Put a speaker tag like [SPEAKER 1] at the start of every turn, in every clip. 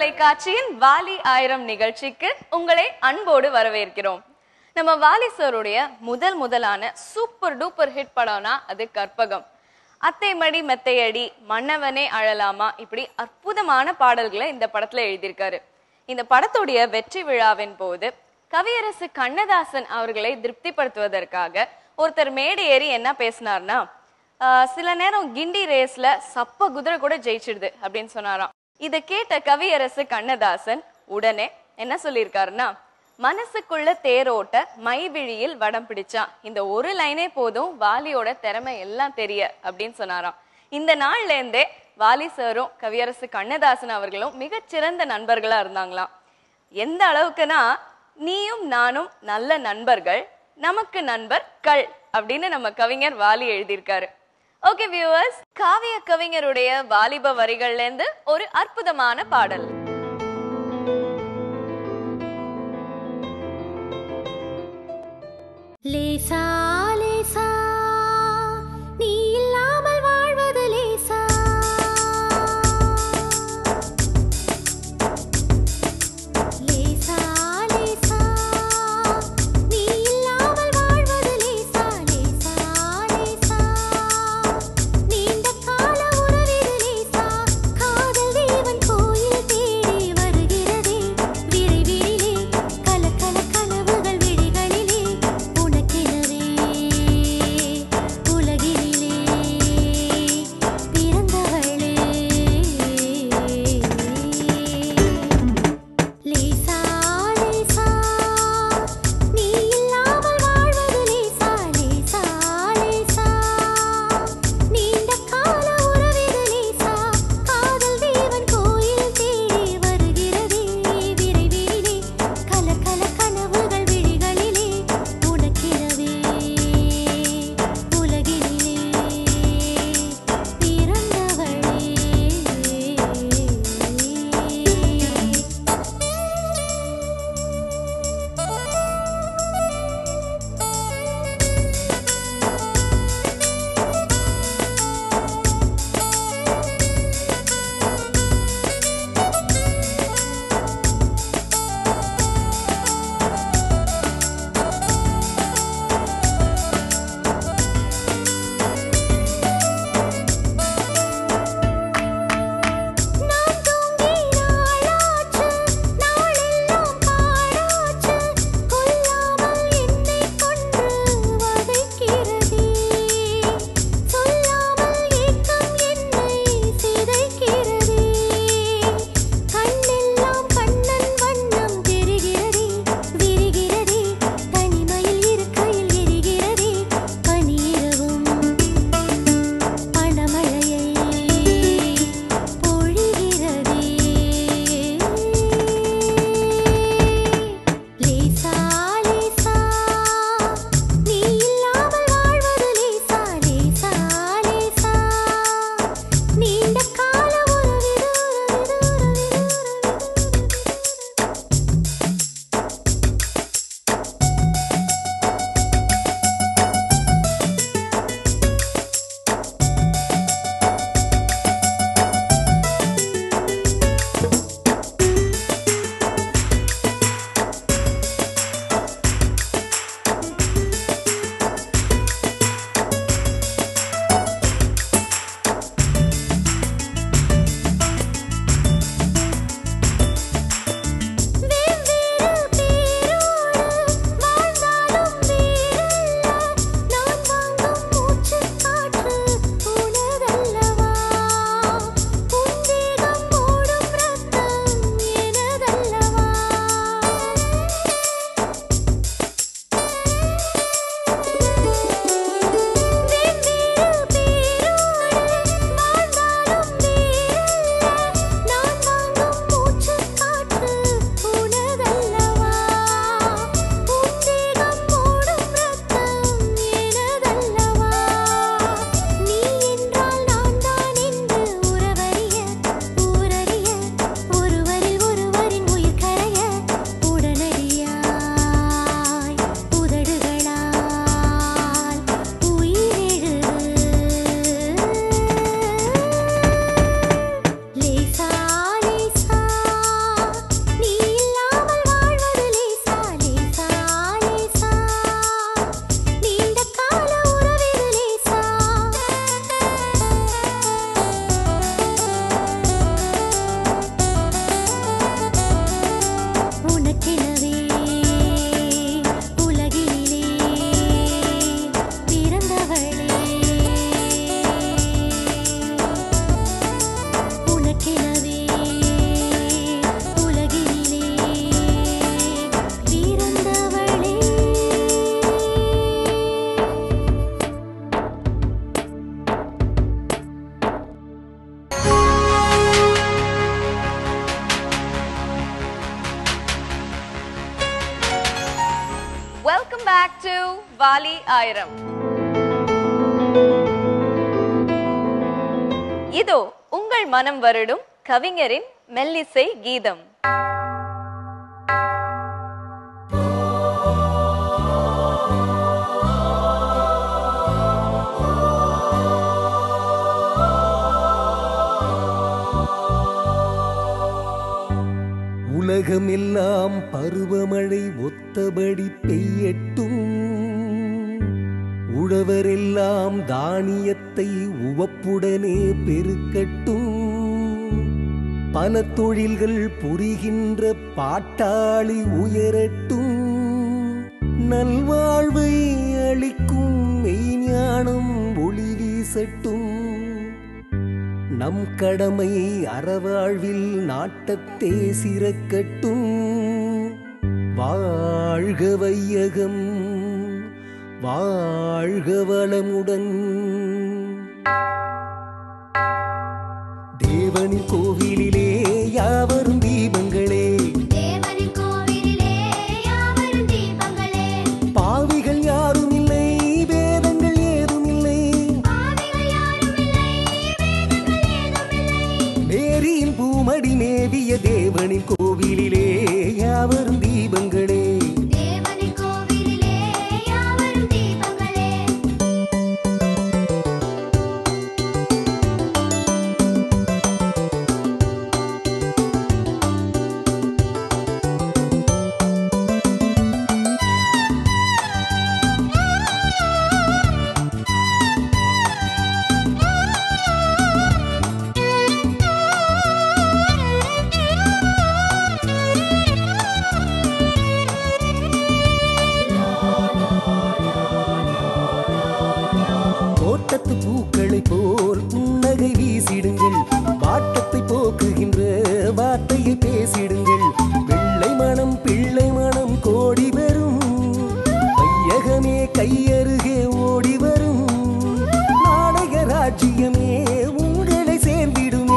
[SPEAKER 1] தொலைக்காட்சியின் வாலி ஆயிரம் நிகழ்ச்சிக்கு உங்களை அன்போடு வரவேற்கிறோம் நம்ம வாலி சாருடைய முதல் முதலான சூப்பர் டூப்பர் ஹிட் படம்னா அது கற்பகம் அத்தை மடி மெத்தையடி மன்னவனே அழலாமா இப்படி அற்புதமான பாடல்களை இந்த படத்துல எழுதியிருக்காரு இந்த படத்துடைய வெற்றி விழாவின் போது கவியரசு கண்ணதாசன் அவர்களை திருப்திப்படுத்துவதற்காக ஒருத்தர் மேடை ஏறி என்ன பேசினார்னா ஆஹ் சில நேரம் கிண்டி ரேஸ்ல சப்ப குதிரை கூட ஜெயிச்சிடுது அப்படின்னு சொன்னாராம் இத கேட்ட கவியரசு கண்ணதாசன் உடனே என்ன சொல்லியிருக்காருன்னா மனசுக்குள்ள தேரோட்ட மைவிழியில் வடம் பிடிச்சான் இந்த ஒரு லைனே போதும் வாலியோட திறமை எல்லாம் தெரிய அப்படின்னு சொன்னாராம் இந்த நாள்ல இருந்தே வாலி சாரும் கவியரசு கண்ணதாசன் அவர்களும் மிகச்சிறந்த நண்பர்களா இருந்தாங்களாம் எந்த அளவுக்குன்னா நீயும் நானும் நல்ல நண்பர்கள் நமக்கு நண்பர் கள் அப்படின்னு நம்ம கவிஞர் வாலி எழுதியிருக்காரு ஓகே வியூவர்ஸ் காவிய கவிஞருடைய வாலிப வரிகள்ல இருந்து ஒரு அற்புதமான பாடல்
[SPEAKER 2] லேசா லேசா நீ இல்லாமல் வாழ்வது லேசா லேசா லேசா நீ இல்லாமல் வாழ்வது லேசா லேசா லேசா நீண்ட கால உறவிது லேசா காதல் தேவன் கோயில் தேடி
[SPEAKER 1] ஆயிரம் இதோ உங்கள் மனம் வருடும் கவிஞரின் மெல்லிசை கீதம்
[SPEAKER 3] உலகமெல்லாம் பருவமழை ஒத்தபடி பெய்யட்டும் உழவரெல்லாம் தானியத்தை உவப்புடனே பெருக்கட்டும் பல தொழில்கள் புரிகின்ற பாட்டாளி உயரட்டும் நல்வாழ்வை அளிக்கும் மெய்ஞானம் ஒளி வீசட்டும் நம் கடமை அறவாழ்வில் நாட்டத்தே சிறக்கட்டும் வாழ்க வையகம் வாழ்க வளமுடன் தேவனின் கோவிலிலே யாவரும் தீபங்களே
[SPEAKER 2] தேவனின் கோவிலிலே யாவரும் தீபங்களே
[SPEAKER 3] பாவிகள் யாரும் இல்லை வேதங்கள் ஏதும் இல்லை
[SPEAKER 2] பாவிகள் யாரும் இல்லை வேதங்கள் ஏதும் இல்லை
[SPEAKER 3] மேரியின் பூமடி மேவிய தேவனின் கோவிலிலே யாவரும் தீபங்களே
[SPEAKER 2] தேவனின் கோவிலிலே யாவரும் தீபங்களே
[SPEAKER 3] தோட்டத்து பூக்களை போல் புன்னகை வீசிடுங்கள் வாட்டத்தை போக்குகின்ற வார்த்தையை பேசிடுங்கள் வெள்ளை மனம் பிள்ளை மனம் கோடி வரும் கையகமே கையருகே ஓடி வரும் நாடக ராஜ்யமே உங்களை சேர்ந்திடுமே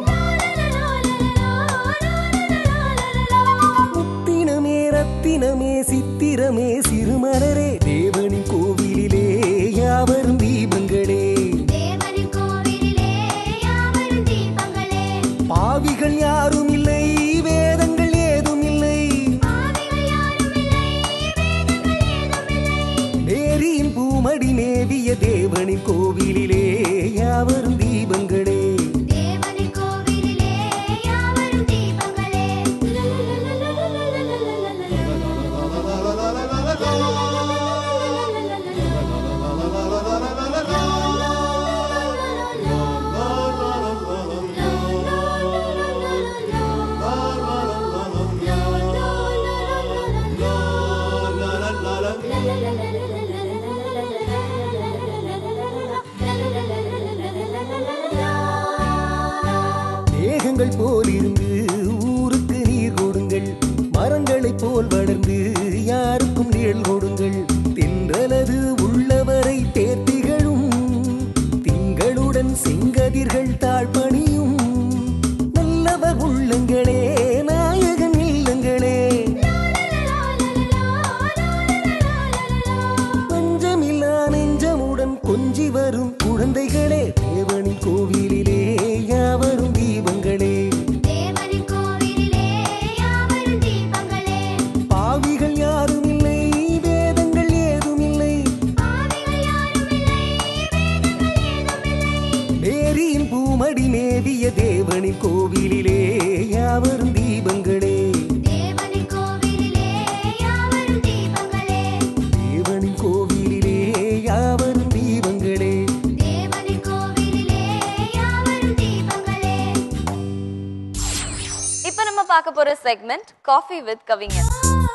[SPEAKER 3] முத்தினமே ரத்தினமே சித்திரமே சிறுமலரே தேவனின் கோவிலிலே யாவரும் தீபங்களே
[SPEAKER 2] தேவனின் கோவிலிலே யாவரும் தீபங்களே
[SPEAKER 3] பாவிகள் யாரும் இல்லை வேதங்கள் ஏதும் இல்லை
[SPEAKER 2] பாவிகள் யாரும் இல்லை வேதங்கள் ஏதும் இல்லை
[SPEAKER 3] மேரியின் பூமடி மேவிய தேவனின் கோவிலிலே யாவரும் தீபங்களே
[SPEAKER 2] தேவனின் கோவிலிலே யாவரும் தீபங்களே
[SPEAKER 3] மேகங்கள் போல் இருந்து ஊருக்கு நீர் கொடுங்கள் மரங்களைப் போல் வளர்ந்து யாருக்கும் நிழல் கொடுங்கள் தென்றலது உள்ளவரை தேர்த்திகளும் திங்களுடன் செங்கதிர்கள் தாழ்பணியும் நல்லவர் உள்ளங்களே நாயகன் இல்லங்களே பஞ்சமில்லா நெஞ்சமுடன் கொஞ்சி வரும் குழந்தைகளே தேவனின் கோவிலிலே யாவரும் தீபங்களே
[SPEAKER 2] தேவனின் கோவிலிலே யாவரும் தீபங்களே
[SPEAKER 3] பாவிகள் யாரும் இல்லை வேதங்கள் ஏதும் இல்லை
[SPEAKER 2] பாவிகள் யாரும் இல்லை வேதங்கள் ஏதும் இல்லை
[SPEAKER 3] மேரியின் பூமடி மேவிய தேவனின் கோவிலிலே யாவரும் தீபங்களே
[SPEAKER 2] தேவனின் கோவிலிலே யாவரும் தீபங்களே
[SPEAKER 3] தேவனின் கோவிலிலே யாவரும் தீபங்களே
[SPEAKER 2] தேவனின் கோவிலிலே யாவரும் தீபங்களே
[SPEAKER 1] இப்ப நம்ம பார்க்க போற செக்மெண்ட் காஃபி வித் கவிஞர்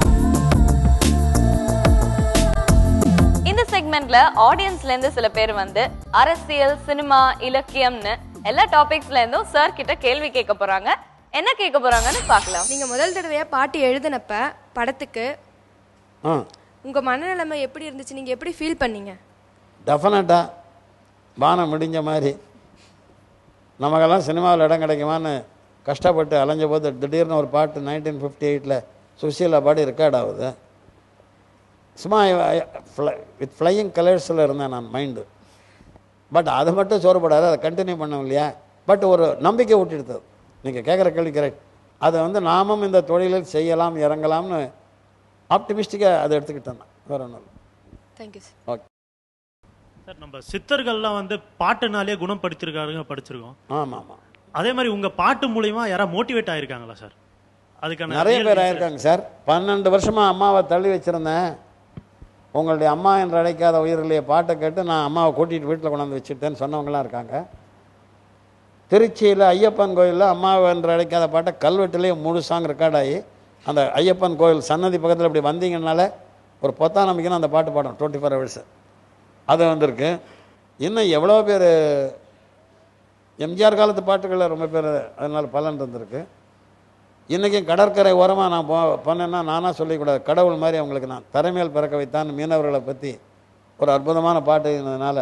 [SPEAKER 1] இந்த செக்மெண்ட்ல ஆடியன்ஸ்ல இருந்து சில பேர் வந்து அரசியல் சினிமா இலக்கியம்னு எல்லா டாபிக்ஸ்ல இருந்தும் சார் கிட்ட கேள்வி கேட்க போறாங்க என்ன கேட்க போறாங்கன்னு பார்க்கலாம்
[SPEAKER 4] நீங்க முதல் தடவையா பாட்டு எழுதினப்ப படத்துக்கு
[SPEAKER 5] ஆ
[SPEAKER 4] உங்க மனநிலைமை எப்படி இருந்துச்சு நீங்க எப்படி ஃபீல் பண்ணீங்க
[SPEAKER 5] டெஃபினட்டாக பானம் முடிஞ்ச மாதிரி நமக்கெல்லாம் சினிமாவில் இடம் கிடைக்குமான்னு கஷ்டப்பட்டு அலைஞ்ச போது திடீர்னு ஒரு பாட்டு நைன்டீன் ஃபிஃப்டி எயிட்டில் சுசீலா பாடி ரெக்கார்ட் ஆகுது சும்மா வித் ஃப்ளையிங் கலர்ஸில் இருந்தேன் நான் மைண்டு பட் அது மட்டும் சோறுபடாது அதை கண்டினியூ பண்ணோம் இல்லையா பட் ஒரு நம்பிக்கை விட்டுடுத்தது நீங்கள் கேட்குற கேள்வி கரெக்ட் அதை வந்து நாமும் இந்த தொழிலில் செய்யலாம் இறங்கலாம்னு ஆப்டிமிஸ்டிக்காக அதை எடுத்துக்கிட்டேன் நான் வேற ஒன்றும் இல்லை
[SPEAKER 4] தேங்க்யூ சார்
[SPEAKER 5] ஓகே
[SPEAKER 6] சார் நம்ம சித்தர்கள்லாம் வந்து பாட்டுனாலே குணப்படுத்திருக்காருங்க படிச்சிருக்கோம்
[SPEAKER 5] ஆமாம் ஆமாம்
[SPEAKER 6] அதே மாதிரி உங்க பாட்டு மூலியமா யாராவது மோட்டிவேட் ஆயிருக்காங்களா சார் அதுக்கான
[SPEAKER 5] நிறைய
[SPEAKER 6] real
[SPEAKER 5] பேர்
[SPEAKER 6] reason-
[SPEAKER 5] ஆயிருக்காங்க சார் பன்னெண்டு வருஷமாக அம்மாவை தள்ளி வச்சுருந்தேன் உங்களுடைய அம்மா என்று அழைக்காத உயிரிலேயே பாட்டை கேட்டு நான் அம்மாவை கூட்டிகிட்டு வீட்டில் கொண்டாந்து வச்சுட்டேன்னு சொன்னவங்களாம் இருக்காங்க திருச்சியில் ஐயப்பன் கோயிலில் அம்மாவை என்று அழைக்காத பாட்டை கல்வெட்டுலேயே முழு சாங் ரெக்கார்ட் ஆகி அந்த ஐயப்பன் கோயில் சன்னதி பக்கத்தில் இப்படி வந்தீங்கனால ஒரு பொத்தா நம்பிக்கைன்னு அந்த பாட்டு பாடும் டுவெண்ட்டி ஃபோர் ஹவர்ஸ் அது வந்திருக்கு இன்னும் எவ்வளோ பேர் எம்ஜிஆர் காலத்து பாட்டுகளில் ரொம்ப பேர் அதனால் பலன் இருந்திருக்கு இன்றைக்கும் கடற்கரை ஓரமாக நான் போ போனேன்னா நானாக சொல்லிக்கூடாது கடவுள் மாதிரி அவங்களுக்கு நான் தரைமேல் பிறக்க வைத்தான் மீனவர்களை பற்றி ஒரு அற்புதமான பாட்டு இருந்ததுனால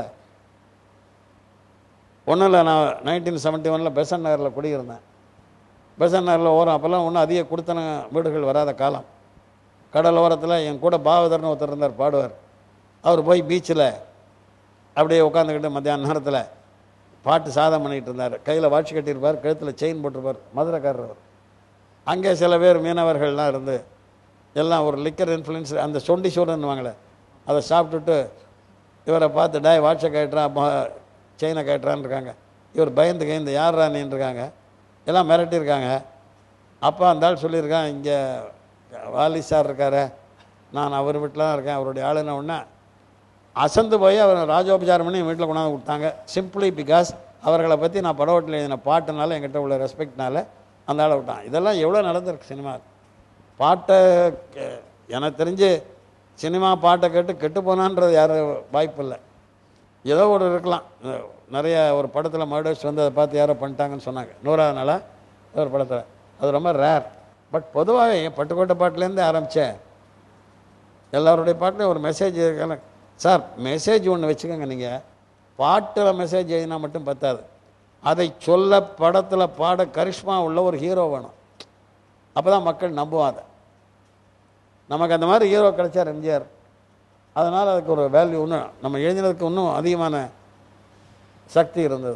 [SPEAKER 5] ஒன்றும் இல்லை நான் நைன்டீன் செவன்ட்டி ஒனில் பெசன் நகரில் குடியிருந்தேன் பெசன் நகரில் ஓரம் அப்போல்லாம் ஒன்றும் அதிக கொடுத்தன வீடுகள் வராத காலம் கடல் ஓரத்தில் என் கூட பாவதர்னு ஒருத்தர் இருந்தார் பாடுவார் அவர் போய் பீச்சில் அப்படியே உட்காந்துக்கிட்டு மத்தியான நேரத்தில் பாட்டு சாதம் பண்ணிகிட்டு இருந்தார் கையில் வாட்சி கட்டியிருப்பார் கழுத்தில் செயின் போட்டிருப்பார் மதுரைக்காரர் அவர் அங்கே சில பேர் மீனவர்கள்லாம் இருந்து எல்லாம் ஒரு லிக்கர் இன்ஃப்ளூயன்ஸ் அந்த சொண்டி சோறுன்னுவாங்களே அதை சாப்பிட்டுட்டு இவரை பார்த்து டாய் வாட்சை கேட்டுறான் அப்போ செயினை கேட்டுறான்னு இருக்காங்க இவர் பயந்து கைந்து யார் ராணின்னு இருக்காங்க எல்லாம் மிரட்டியிருக்காங்க அப்போ அந்த ஆள் சொல்லியிருக்கான் இங்கே வாலி சார் இருக்காரு நான் அவர் வீட்டில் தான் இருக்கேன் அவருடைய ஆளுன உடனே அசந்து போய் அவர் ராஜோபச்சாரம் பண்ணி என் வீட்டில் கொண்டாந்து கொடுத்தாங்க சிம்பிளி பிகாஸ் அவர்களை பற்றி நான் படவட்டில் எழுதின பாட்டுனால என்கிட்ட உள்ள ரெஸ்பெக்ட்னால அந்த ஆளை விட்டான் இதெல்லாம் எவ்வளோ நடந்திருக்கு சினிமா பாட்டை கே- எனக்கு தெரிஞ்சு சினிமா பாட்டை கேட்டு கெட்டு போனான்றது யாரும் வாய்ப்பு இல்லை ஏதோ ஒரு இருக்கலாம் அஹ் நிறைய ஒரு படத்தில் மர்டர்ஸ் வந்து அதை பார்த்து யாரோ பண்ணிட்டாங்கன்னு சொன்னாங்க நூறாவது நாளாக ஒரு படத்தில் அது ரொம்ப ரேர் பட் பொதுவாகவே பட்டுக்கோட்டை பாட்டிலேருந்து ஆரம்பித்தேன் எல்லாருடைய பாட்டிலையும் ஒரு மெசேஜ் இருக்கால சார் மெசேஜ் ஒன்று வச்சுக்கோங்க நீங்கள் பாட்டில் மெசேஜ் எழுதினா மட்டும் பத்தாது அதை சொல்ல படத்தில் பாட கரிஷ்மா உள்ள ஒரு ஹீரோ வேணும் அப்போ தான் மக்கள் நம்புவாங்க நமக்கு அந்த மாதிரி ஹீரோ கிடைச்சார் எம்ஜிஆர் அதனால் அதுக்கு ஒரு வேல்யூ இன்னும் நம்ம எழுதினதுக்கு இன்னும் அதிகமான சக்தி இருந்தது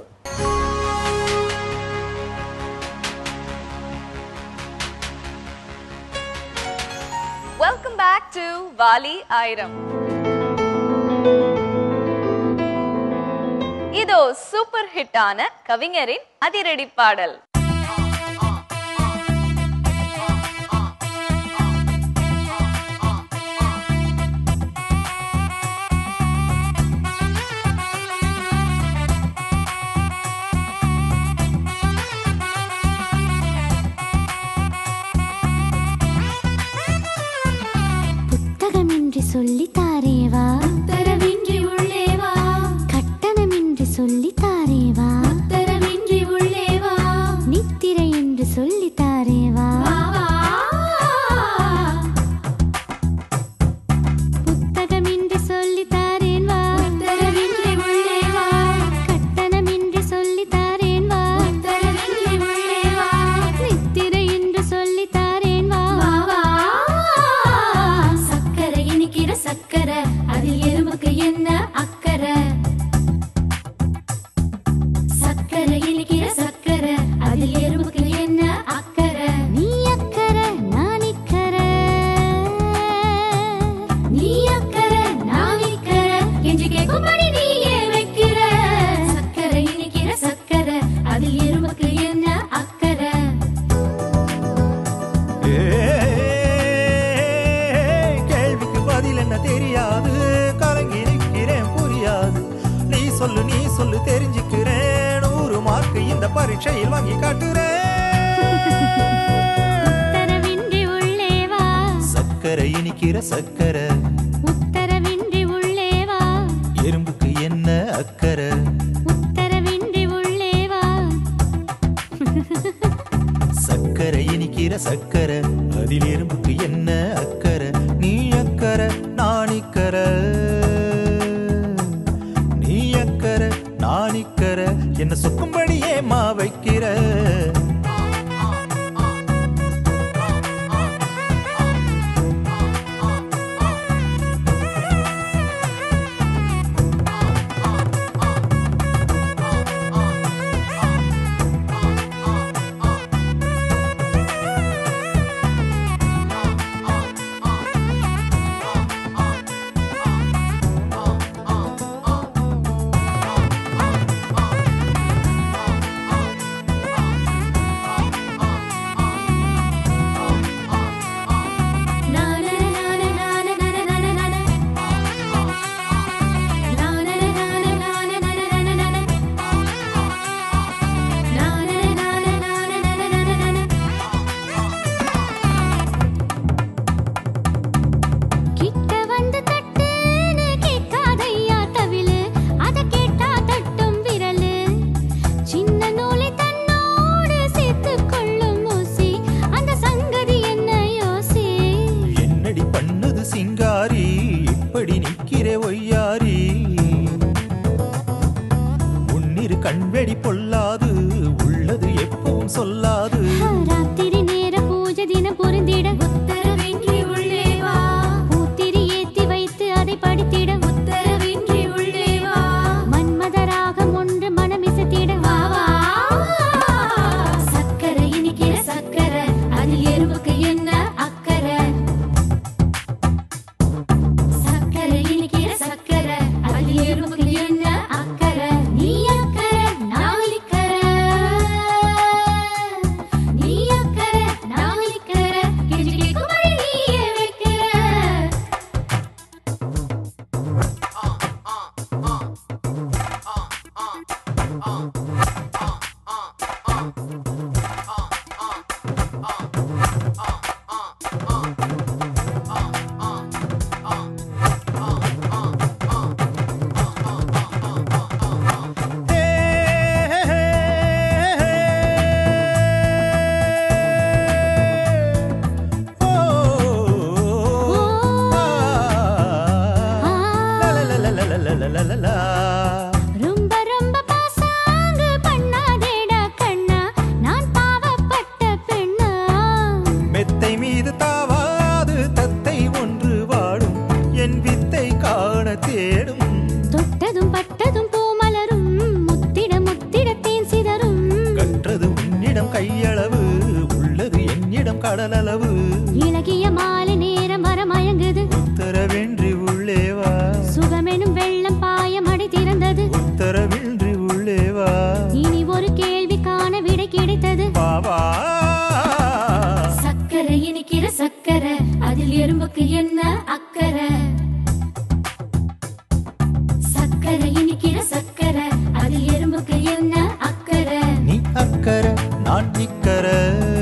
[SPEAKER 1] வெல்கம் பேக் டு வாலி ஆயிரம் இதோ சூப்பர் ஹிட்டான கவிஞரின் அதிரடி பாடல்
[SPEAKER 2] புத்தகமின்றி சொல்லி தாரேவா
[SPEAKER 7] உத்தரவின்றி உள்ளே வா
[SPEAKER 2] கட்டணமின்றி சொல்லி தாரேவா
[SPEAKER 7] உத்தரவின்றி உள்ளே வா
[SPEAKER 2] நித்திரை என்று சொல்லி தாரேவா
[SPEAKER 7] வா, வா.
[SPEAKER 2] புத்தகமின்றி சொல்லி தாரேன் வா
[SPEAKER 7] உத்தரவின்றி உள்ளே வா
[SPEAKER 2] கட்டணமின்றி சொல்லி தாரேன் வா
[SPEAKER 7] உத்தரவின்றி உள்ளே வா
[SPEAKER 2] நித்திரை என்று சொல்லி தாரேன் வா
[SPEAKER 7] வா, வா. சக்கரை இனிக்கிற சக்கரை அதில் எறும்புக்கு என்ன அக்கறை சக்கரை இனிக்கிற சக்கரை அதில் எறும்புக்கு என்ன அக்கறை
[SPEAKER 2] நீ அக்கறை நான் இக்கறை
[SPEAKER 7] நீ அக்கறை நான் இக்கறை என்று கேட்கும்படி நீயே வைக்கிற சக்கரை இனிக்கிற சக்கரை அதில் எறும்புக்கு என்ன அக்கறை
[SPEAKER 3] ஏய், கேள்விக்கு பதில் என்ன தெரியாது கலங்கி நிற்கிறேன் புரியாது நீ சொல்லு நீ சொல்லு தெரிஞ்சுக்கிறேன் நூறு மார்க்கு இந்த பரீட்சையில் வாங்கி காட்டுறேன்
[SPEAKER 2] உத்தரவின்றி உள்ளே வா
[SPEAKER 3] சக்கரை இனிக்கிற சக்கரை
[SPEAKER 2] உத்தரவின்றி உள்ளே வா
[SPEAKER 3] எறும்புக்கு என்ன அக்கறை
[SPEAKER 2] உத்தரவின்றி உள்ளே வா
[SPEAKER 3] சக்கரை இனிக்கிற சக்கரை அதில் எறும்புக்கு என்ன அக்கறை நீ அக்கறை நான் இக்கறை நீ அக்கறை நான் இக்கறை என்ன சொக்கும்படி ஏமா வைக்கிற கண்வெடி பொல்லாது உள்ளது எப்பவும் சொல்லாது
[SPEAKER 7] ராத்திரி நேர பூஜை தினம் பொருந்திட உத்தரவின்றி உள்ளே வா பூத்திரி ஏத்தி வைத்து அதை படித்திட உத்தரவின்றி உள்ளே வா மன்மத ராகம் ஒன்று மனமிசத்திட வா வா சக்கரை இனிக்கிற சக்கரை அதில் எறும்புக்கு என்ன அக்கறை சக்கரை இனிக்கிற சக்கரை அதில் எறும்புக்கு என்ன அக்கறை நீ அக்கறை நான் இக்கறை நீ அக்கறை நான் இக்கறை கெஞ்சி கேட்கும்படி நீயே வைக்கிற ரொம்ப ரொம்ப பாசாங்கு பண்ணாதேடா கண்ணா நான் பாவப்பட்ட பெண்ணா
[SPEAKER 3] மெத்தை மீது தாவாது தத்தை ஒன்று வாடும் என் வித்தை காண தேடும்
[SPEAKER 7] தொட்டதும் பட்டதும் பூமலரும் முத்திட முத்திட தேன் சிதறும்
[SPEAKER 3] கற்றது உன்னிடம் கையளவு உள்ளது என்னிடம் கடலளவு
[SPEAKER 7] இளகிய மாலை நேரம் வர மயங்குது
[SPEAKER 3] உத்தரவின்றி உள்ளே வா
[SPEAKER 7] சுகமெனும் வெள்ளம் பாய மடை திறந்தது
[SPEAKER 3] உத்தரவின்றி உள்ளே வா
[SPEAKER 7] இனி ஒரு கேள்விக்கான விடை கிடைத்தது
[SPEAKER 3] பாவா
[SPEAKER 7] சக்கரை இனிக்கிற சக்கரை அதில் எறும்புக்கு என்ன அக்கறை சக்கரை இனிக்கிற சக்கரை அதில் எறும்புக்கு என்ன அக்கறை
[SPEAKER 3] நீ அக்கறை நான் இக்கரை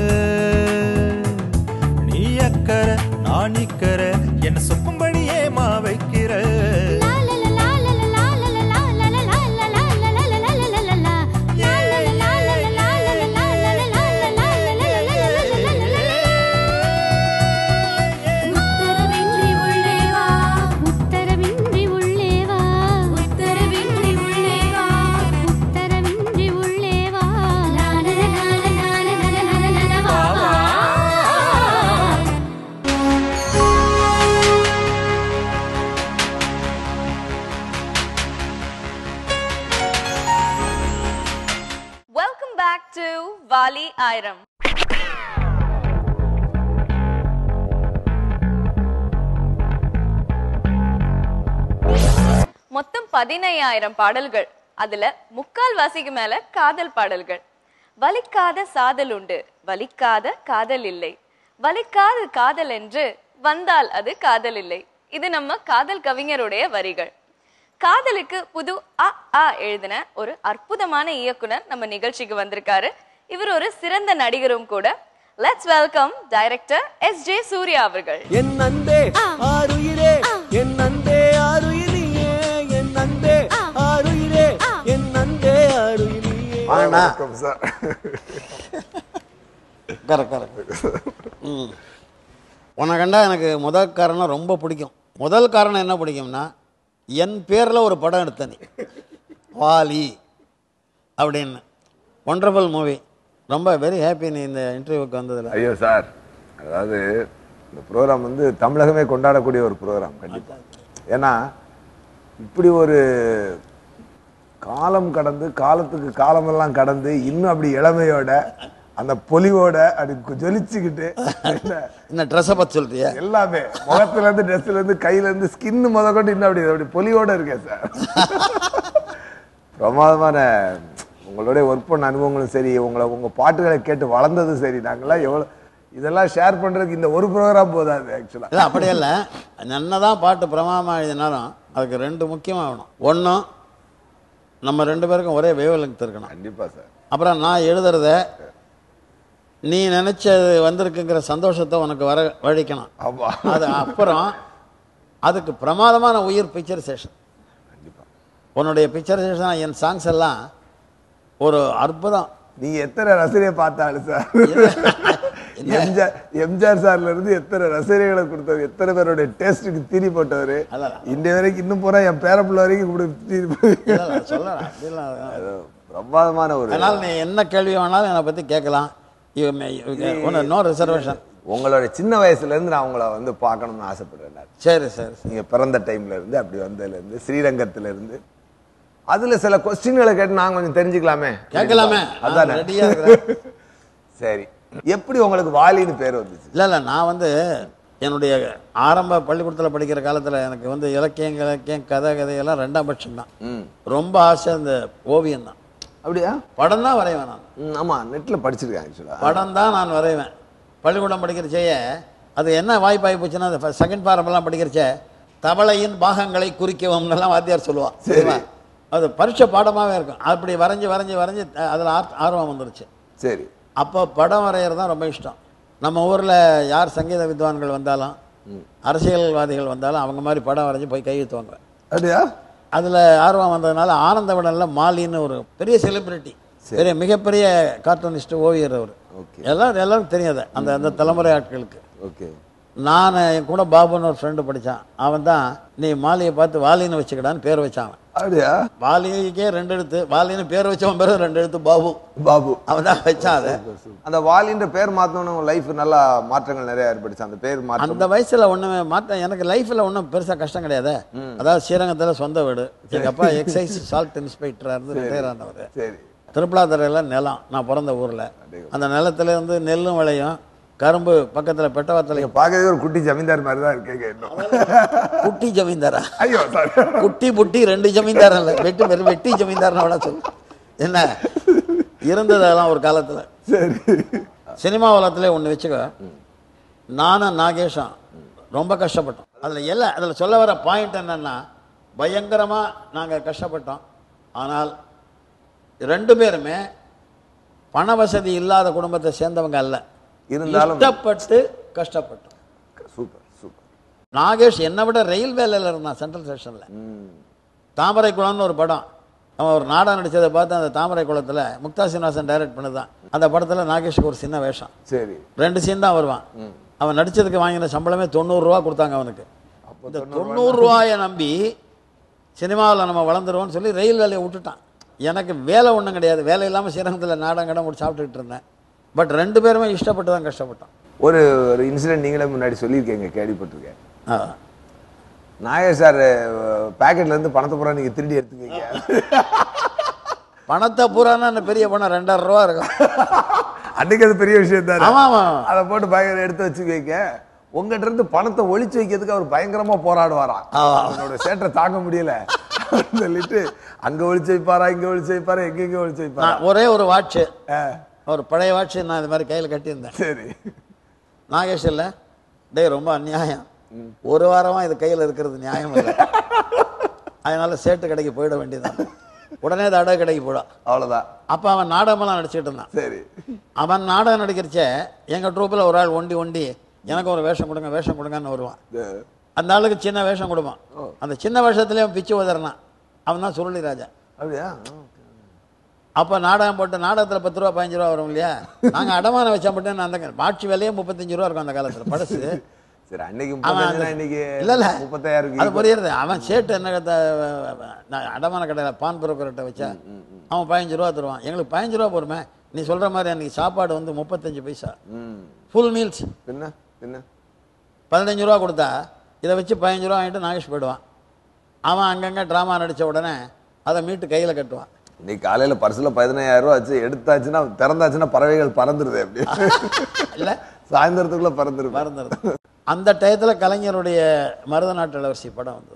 [SPEAKER 3] நீ அக்கறை நான் இக்கரை என்ன சொக்கும்படி ஏமா வைக்கிற
[SPEAKER 7] லா லா லா லா லா லா லா லா லா லா லா லா லா லா லா லா லா லா லா. லா லா லா லா லா லா லா லா லா லா லா லா லா லா லா லா லா லா. உத்தரவின்றி உள்ளே வா உத்தரவின்றி உள்ளே வா உத்தரவின்றி உள்ளே வா உத்தரவின்றி உள்ளே வா லா லா லா லா லா லா லா லா லா வா வா
[SPEAKER 1] வெல்கம் பேக் டு வாலி ஆயிரம் மொத்தம் பதினையாயிரம் பாடல்கள் அதுல முக்கால் வாசிக்கு மேல காதல் பாடல்கள் வலிக்காத சாதல் உண்டு வலிக்காத காதல் இல்லை வலிக்காத காதல் என்று வந்தால் அது காதல் இல்லை இது நம்ம காதல் கவிஞருடைய வரிகள் காதலுக்கு புது அ ஆ எழுதின ஒரு அற்புதமான இயக்குனர் நம்ம நிகழ்ச்சிக்கு வந்திருக்காரு இவர் ஒரு சிறந்த நடிகரும் கூட let's welcome director S J Surya அவர்கள்
[SPEAKER 8] என் அன்பே ஆருயிரே என் அன்பே ஆருயிரியே என் அன்பே ஆருயிரே என் அன்பே ஆருயிரியே
[SPEAKER 5] வாங்கண்ணா
[SPEAKER 9] வணக்கம் சார்
[SPEAKER 5] கரெக்ட் கரெக்ட் ம் உன்னை கண்டா எனக்கு முதல் காரணம் ரொம்ப பிடிக்கும் முதல் காரணம் என்ன பிடிக்கும்னா என் பேரில் ஒரு படம் எடுத்த நீ வாலி அப்படின்னு ஒண்டர்ஃபுல் மூவி ரொம்ப வெரி ஹாப்பி நீ இந்த இன்டர்வியூக்கு வந்ததில்
[SPEAKER 9] ஐயோ சார் அதாவது இந்த ப்ரோக்ராம் வந்து தமிழகமே கொண்டாடக்கூடிய ஒரு ப்ரோக்ராம் கண்டிப்பா ஏன்னா இப்படி ஒரு காலம் கடந்து காலத்துக்கு காலமெல்லாம் கடந்து இன்னும் அப்படி இளமையோட அந்த பொலிவோட அப்படி ஜொலிச்சுக்கிட்டு என்ன,
[SPEAKER 5] இந்த ட்ரெஸ்ஸை பற்றி சொல்றியா
[SPEAKER 9] எல்லாமே முகத்துல இருந்து ட்ரெஸ்ல இருந்து கையில இருந்து ஸ்கின் முத கொண்டு இன்னும் அப்படி அப்படி பொலிவோட இருக்கேன் சார் பிரமாதமான உங்களுடைய ஒர்க் பண்ண அனுபவங்களும் சரி உங்களை உங்க பாட்டுகளை கேட்டு வளர்ந்ததும் சரி நாங்கெல்லாம் எவ்வளவு இதெல்லாம் ஷேர் பண்றதுக்கு இந்த ஒரு ப்ரோக்ராம் போதாது ஆக்சுவலா
[SPEAKER 5] இல்லை அப்படியே இல்லை என்னதான் பாட்டு பிரமாதமாக எழுதினாலும் அதுக்கு ரெண்டு முக்கியமாக வேணும் ஒன்றும் நம்ம ரெண்டு பேருக்கும் ஒரே வேவ் லெங்க் இருக்கணும்
[SPEAKER 9] கண்டிப்பா சார்
[SPEAKER 5] அப்புறம் நான் எழுதுறத நீ நினைச்சது வந்திருக்குங்கிற சந்தோஷத்தை உனக்கு வர வழிக்கணும்
[SPEAKER 9] ஆமா
[SPEAKER 5] அது அப்புறம் அதுக்கு பிரமாதமான உயிர் பிக்சரைசேஷன் உன்னுடைய பிக்சரைசேஷன் என் சாங்ஸ் எல்லாம் ஒரு அற்புதம்
[SPEAKER 9] நீ எத்தனை ரசனையை பார்த்தாலும் சார் எம்ஜிஆர் எம்ஜிஆர் சார்ல இருந்து எத்தனை ரசனைகளை கொடுத்தவர் எத்தனை பேருடைய டேஸ்ட்டுக்கு தீனி போட்டவர்
[SPEAKER 5] அதான்.
[SPEAKER 9] இந்த வரைக்கும் இன்னும் போனா என் பேரப்பிள்ளை வரைக்கும் இப்படி தீனி போய்
[SPEAKER 5] இல்ல, இல்ல, சொல்லலாம் அப்படிலாம்
[SPEAKER 9] பிரமாதமான ஒரு
[SPEAKER 5] அதனால் நீ என்ன கேள்வி வேணாலும் என்னை பற்றி கேட்கலாம் ஒன்று நோ ரிசர்வேஷன்
[SPEAKER 9] உங்களோட சின்ன வயசுல இருந்து நான் உங்களை வந்து பார்க்கணும்னு ஆசைப்படுறேன் நான்.
[SPEAKER 5] சரி சரி
[SPEAKER 9] நீங்க பிறந்த டைம்ல இருந்து அப்படி வந்ததுல இருந்து ஸ்ரீரங்கத்துல இருந்து அதுல சில கொஸ்டின்களை கேட்டு நாங்க கொஞ்சம் தெரிஞ்சுக்கலாமே
[SPEAKER 5] கேட்கலாமே.
[SPEAKER 9] அதானே
[SPEAKER 5] நான் ready-ஆ இருக்கிறேன்.
[SPEAKER 9] சரி எப்படி உங்களுக்கு வாலின்னு பேர் வந்துச்சு
[SPEAKER 5] இல்லை இல்லை நான் வந்து என்னுடைய ஆரம்ப பள்ளிக்கூடத்தில் படிக்கிற காலத்தில் எனக்கு வந்து இலக்கியம் இலக்கியம் கதை கதையெல்லாம் ரெண்டாம் பட்சம் தான்
[SPEAKER 9] ம்
[SPEAKER 5] ரொம்ப ஆசை அந்த ஓவியம் தான்
[SPEAKER 9] அப்படியா
[SPEAKER 5] படம் தான் வரைவேன் நான்
[SPEAKER 9] ம், ஆமா நெட்ல படிச்சிருக்கேன் ஆக்சுவலா
[SPEAKER 5] படம் தான் நான் வரைவேன் பள்ளிக்கூடம் படிக்கிறச்சேயே அது என்ன வாய்ப்பாகி போச்சுன்னா அந்த செகண்ட் பாரம்பெல்லாம் படிக்கிறச்சே தவளையின் பாகங்களை குறிக்கவும்னெல்லாம் வாத்தியார் சொல்லுவான் சரிங்களா அது பரீட்சை பாடமாகவே இருக்கும் அப்படி வரைஞ்சி வரைஞ்சி வரைஞ்சி அதில் ஆர்வம் வந்துருச்சு
[SPEAKER 9] சரி
[SPEAKER 5] அப்போ படம் வரைகிறது தான் ரொம்ப இஷ்டம் நம்ம ஊரில் யார் சங்கீத வித்வான்கள் வந்தாலும் அரசியல்வாதிகள் வந்தாலும் அவங்க மாதிரி படம் வரைஞ்சி போய் கையெழுத்துவாங்க
[SPEAKER 9] அப்படியா
[SPEAKER 5] அதில் ஆர்வம் வந்ததுனால ஆனந்த விடனில் மாலின்னு ஒரு பெரிய செலிபிரிட்டி பெரிய மிகப்பெரிய கார்ட்டூனிஸ்ட் ஓவியர் அவர்
[SPEAKER 9] ஓகே
[SPEAKER 5] எல்லாரும் எல்லாரும் தெரியும் அது அந்த அந்த தலைமுறை ஆட்களுக்கு
[SPEAKER 9] ஓகே
[SPEAKER 5] நான் என் கூட பாபுன்னு ஒரு ஃப்ரெண்டு படித்தான் அவன் தான் நீ மாலியை பார்த்து வாலின்னு வச்சுக்கடான்னு பேர் வச்சான் அவன்
[SPEAKER 9] அப்படியா
[SPEAKER 5] வாலிக்கே ரெண்டு எழுத்து வாலின்னு பேர் வச்சவன் பேர் ரெண்டு எழுத்து பாபு
[SPEAKER 9] பாபு
[SPEAKER 5] அவன் தான் வச்சான் அதை
[SPEAKER 9] அந்த வாலின்ற பேர் மாத்தணும் உங்க லைஃப் நல்லா மாற்றங்கள் நிறைய ஏற்பட்டுச்சு அந்த பேர் மாற்றம்
[SPEAKER 5] அந்த வயசுல ஒண்ணுமே மாற்ற எனக்கு லைஃப்ல ஒன்றும் பெருசா கஷ்டம் கிடையாது அதாவது ஸ்ரீரங்கத்துல சொந்த வீடு எங்க அப்பா எக்ஸைஸ் சால்ட் இன்ஸ்பெக்டரா இருந்து ரிட்டையர் ஆனவர்
[SPEAKER 9] சரி
[SPEAKER 5] திருப்பலாத்துறையில நிலம் நான் பிறந்த ஊர்ல அந்த நிலத்துல இருந்து நெல்லும் விளையும் கரும்பு பக்கத்துல பெட்டவத்துல
[SPEAKER 9] நீங்க பார்க்கவே ஒரு குட்டி ஜமீன்தார் மாதிரி தான் இருக்கீங்க இன்னும்
[SPEAKER 5] குட்டி ஜமீன்தாரா
[SPEAKER 9] ஐயோ சாரி
[SPEAKER 5] குட்டி புட்டி ரெண்டு ஜமீன்தார் இல்ல வெட்டி வெறும் வெட்டி ஜமீன்தார்னு விட சொல்லு என்ன இருந்தது அதெல்லாம் ஒரு காலத்துல
[SPEAKER 9] சரி
[SPEAKER 5] சினிமா உலகத்திலே ஒன்று வச்சுக்க நானும் நாகேஷும் ரொம்ப கஷ்டப்பட்டோம் அதில் எல்லாம் அதில் சொல்ல வர பாயிண்ட் என்னன்னா பயங்கரமாக நாங்கள் கஷ்டப்பட்டோம் ஆனால் ரெண்டு பேருமே பண வசதி இல்லாத குடும்பத்தை சேர்ந்தவங்க அல்ல
[SPEAKER 9] இருந்தாலும்
[SPEAKER 5] இஷ்டப்பட்டு கஷ்டப்பட்டோம்
[SPEAKER 9] சூப்பர் சூப்பர்
[SPEAKER 5] நாகேஷ் என்னை விட ரயில் வேலையில் இருந்தான் சென்ட்ரல் ஸ்டேஷனில் தாமரை குளம்னு ஒரு படம் அவன் ஒரு நாடகம் நடிச்சதை பார்த்து அந்த தாமரை குளத்தில் முக்தா சீனிவாசன் டைரக்ட் பண்ணுதான் அந்த படத்தில் நாகேஷுக்கு ஒரு சின்ன வேஷம்
[SPEAKER 9] சரி
[SPEAKER 5] ரெண்டு சீன் தான் வருவான் அவன் நடிச்சதுக்கு வாங்கின சம்பளமே தொண்ணூறுரூவா கொடுத்தாங்க அவனுக்கு இந்த தொண்ணூறு ரூபாயை நம்பி சினிமாவில் நம்ம வளர்ந்துருவோம்னு சொல்லி ரயில் வேலையை விட்டுட்டான் எனக்கு வேலை ஒன்றும் கிடையாது வேலை இல்லாமல் ஸ்ரீரங்கத்தில் நாடகம் கடம் முடிச்சு சாப்பிட்டுக்கிட்டு இருந்தேன் பட் ரெண்டு பேருமே இஷ்டப்பட்டு தான் கஷ்டப்பட்டோம்
[SPEAKER 9] ஒரு ஒரு இன்சிடென்ட் நீங்களே முன்னாடி சொல்லியிருக்கீங்க கேள்விப்பட்டிருக்கேன்
[SPEAKER 5] ஆ.
[SPEAKER 9] நாகேஷ் சார் பேக்கெட்ல இருந்து பணத்தை பூரா நீங்க திருடி எடுத்துக்கீங்க
[SPEAKER 5] பணத்தை பூரானா என்ன பெரிய பணம் ரெண்டாயிரம் ரூபா இருக்கும்
[SPEAKER 9] அன்னைக்கு அது பெரிய விஷயம் தானே
[SPEAKER 5] ஆமாம் ஆமாம்
[SPEAKER 9] அதை போட்டு பேக்கெட் எடுத்து வச்சுக்கீங்க உங்ககிட்ட இருந்து பணத்தை ஒளிச்சு வைக்கிறதுக்கு அவர் பயங்கரமா போராடுவாராம் அவனோட சேட்டை தாங்க முடியல அப்படின்னு சொல்லிட்டு அங்க ஒளிச்சு வைப்பாரா இங்க ஒளிச்சு வைப்பாரா எங்க எங்க ஒளிச்சு வைப்பாரா
[SPEAKER 5] நான் ஒரே ஒரு வாட்சு
[SPEAKER 9] ஆ,
[SPEAKER 5] ஒரு பழைய வாட்சு நான் இது மாதிரி கையில் கட்டியிருந்தேன்
[SPEAKER 9] சரி
[SPEAKER 5] நாகேஷ் இல்லை டேய் ரொம்ப அநியாயம் ஒரு வாரமா இது கையில் இருக்கிறது நியாயம் இல்லை அதனால சேட்டு கடைக்கு போயிட வேண்டியதுதான் உடனே அது அடகு கடைக்கு போயிடும்
[SPEAKER 9] அவ்வளவுதான்
[SPEAKER 5] அப்போ அவன் நாடகமெல்லாம் நடிச்சிட்டு இருந்தான்
[SPEAKER 9] சரி
[SPEAKER 5] அவன் நாடகம் நடிக்கிறச்சே எங்கள் ட்ரூப்பில் ஒரு ஆள் ஒண்டி ஒண்டி எனக்கு ஒரு வேஷம் கொடுங்க வேஷம் கொடுங்கன்னு வருவான்
[SPEAKER 9] இந்த
[SPEAKER 5] அந்த ஆளுக்கு சின்ன வேஷம் கொடுப்பான் அந்த சின்ன வேஷத்துலேயே அவன் பிச்சு உதறினான் அவன் தான் சுருளி ராஜா
[SPEAKER 9] அப்படியா
[SPEAKER 5] அப்போ நாடகம் போட்டு நாடகத்தில் பத்து ரூபா பதினஞ்சு ரூபா வரும் இல்லையா நாங்கள் அடமானம் வச்சா மட்டும் அந்த மாட்சி விலையே முப்பத்தஞ்சு ரூபா இருக்கும் அந்த காலத்தில் படசு
[SPEAKER 9] சரி அன்னைக்கு
[SPEAKER 5] அவன்
[SPEAKER 9] முப்பத்தஞ்சுனா
[SPEAKER 5] அந்த-
[SPEAKER 9] இன்னைக்கு
[SPEAKER 5] இல்ல இல்ல
[SPEAKER 9] முப்பத்தாயிரம்
[SPEAKER 5] அது புரியுறது அவன் சேட்டு என்ன கத்த- நான் அடமான கடையில் பான் புரோக்கர்கிட்ட வச்சா அவன் பதினஞ்சு ரூபா தருவான் எங்களுக்கு பதினஞ்சு ரூபா போடுமே நீ சொல்ற மாதிரி அன்னைக்கு சாப்பாடு வந்து முப்பத்தஞ்சு பைசா
[SPEAKER 9] ம்
[SPEAKER 5] ஃபுல் மீல்ஸ்
[SPEAKER 9] பின்ன பின்ன
[SPEAKER 5] பதினஞ்சு ரூபா கொடுத்தா இதை வச்சு பதினஞ்சு ரூபா வாங்கிட்டு நாகேஷ் போயிடுவான் அவன் அங்கங்கே ட்ராமா நடித்த உடனே அதை மீட்டு கையில் கட்டுவான்
[SPEAKER 9] இன்னைக்கு காலையில பர்சுல பதினாயிரம் ரூபாய் ஆச்சு எடுத்தாச்சுன்னா திறந்தாச்சுன்னா பறவைகள் பறந்துருது அப்படி
[SPEAKER 5] இல்லை
[SPEAKER 9] சாயந்தரத்துக்குள்ள பறந்துருது
[SPEAKER 5] மறந்துடுது அந்த டயத்தில் கலைஞருடைய மருத நாட்டு இளவரசி படம் வந்தது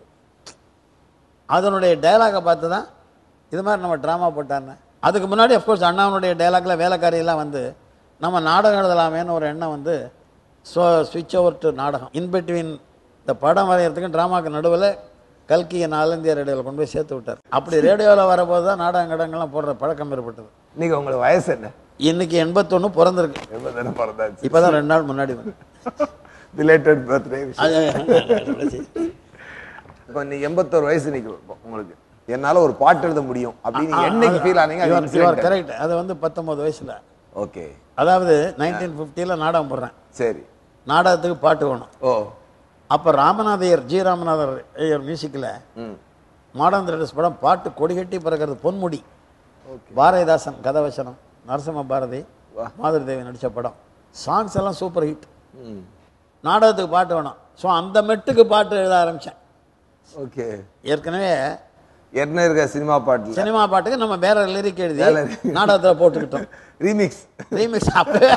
[SPEAKER 5] அதனுடைய டயலாகை பார்த்து தான் இது மாதிரி நம்ம ட்ராமா போட்டான்னு அதுக்கு முன்னாடி அஃப்கோர்ஸ் அண்ணாவனுடைய டயலாக்ல வேலைக்காரியெல்லாம் வந்து நம்ம நாடகம் எழுதலாமேன்னு ஒரு எண்ணம் வந்து ஸோ ஸ்விட்ச் ஓவர் டு நாடகம் இன் பிட்வீன் இந்த படம் வரைகிறதுக்கும் ட்ராமாக்கு நடுவில் கல்கியை நாலந்திய ரேடியோவில் கொண்டு போய் சேர்த்து விட்டார் அப்படி ரேடியோவில் வரபோது தான் நாடகம் கடங்கள்லாம் போடுற பழக்கம் ஏற்பட்டது
[SPEAKER 9] இன்னைக்கு உங்களுக்கு வயசு என்ன
[SPEAKER 5] இன்னைக்கு எண்பத்தொன்று பிறந்திருக்கு
[SPEAKER 9] எப்ப தானே பிறந்தாச்சு
[SPEAKER 5] இப்போ தான் ரெண்டு நாள் முன்னாடி வந்து
[SPEAKER 9] ரிலேட்டட் பர்த்டே
[SPEAKER 5] அது
[SPEAKER 9] இப்போ நீ எண்பத்தோரு வயசு இன்னைக்கு உங்களுக்கு என்னால ஒரு பாட்டு எழுத முடியும் அப்படின்னு என்னைக்கு ஃபீல் ஆனீங்க
[SPEAKER 5] கரெக்ட் அது வந்து பத்தொன்பது வயசுல
[SPEAKER 9] ஓகே
[SPEAKER 5] அதாவது நைன்டீன் ஃபிஃப்டியில் நாடகம் போடுறேன்
[SPEAKER 9] சரி
[SPEAKER 5] நாடகத்துக்கு பாட்டு வேணும்
[SPEAKER 9] ஓ
[SPEAKER 5] அப்போ ராமநாதையர் ஜி ராமநாதர் ஐயர் மியூசிக்கில்
[SPEAKER 9] ம்
[SPEAKER 5] மாடர்ன் த்ரெடர்ஸ் படம் பாட்டு கொடிகட்டி பிறக்கிறது பொன்முடி பாரதிதாசன் கதவசனம் நரசிம்ம பாரதி மாதுரி தேவி நடித்த படம் சாங்ஸ் எல்லாம் சூப்பர் ஹிட்
[SPEAKER 9] ம்
[SPEAKER 5] நாடகத்துக்கு பாட்டு வேணும் ஸோ அந்த மெட்டுக்கு பாட்டு எழுத ஆரம்பித்தேன்
[SPEAKER 9] ஓகே
[SPEAKER 5] ஏற்கனவே
[SPEAKER 9] என்ன இருக்க சினிமா பாட்டுல
[SPEAKER 5] சினிமா பாட்டுக்கு நம்ம வேற லிரிக் எழுதி
[SPEAKER 9] வேற lyric.
[SPEAKER 5] நாடகத்தில் போட்டுக்கிட்டோம்
[SPEAKER 9] ரீமிக்ஸ்
[SPEAKER 5] ரீமிக்ஸ் அப்பவே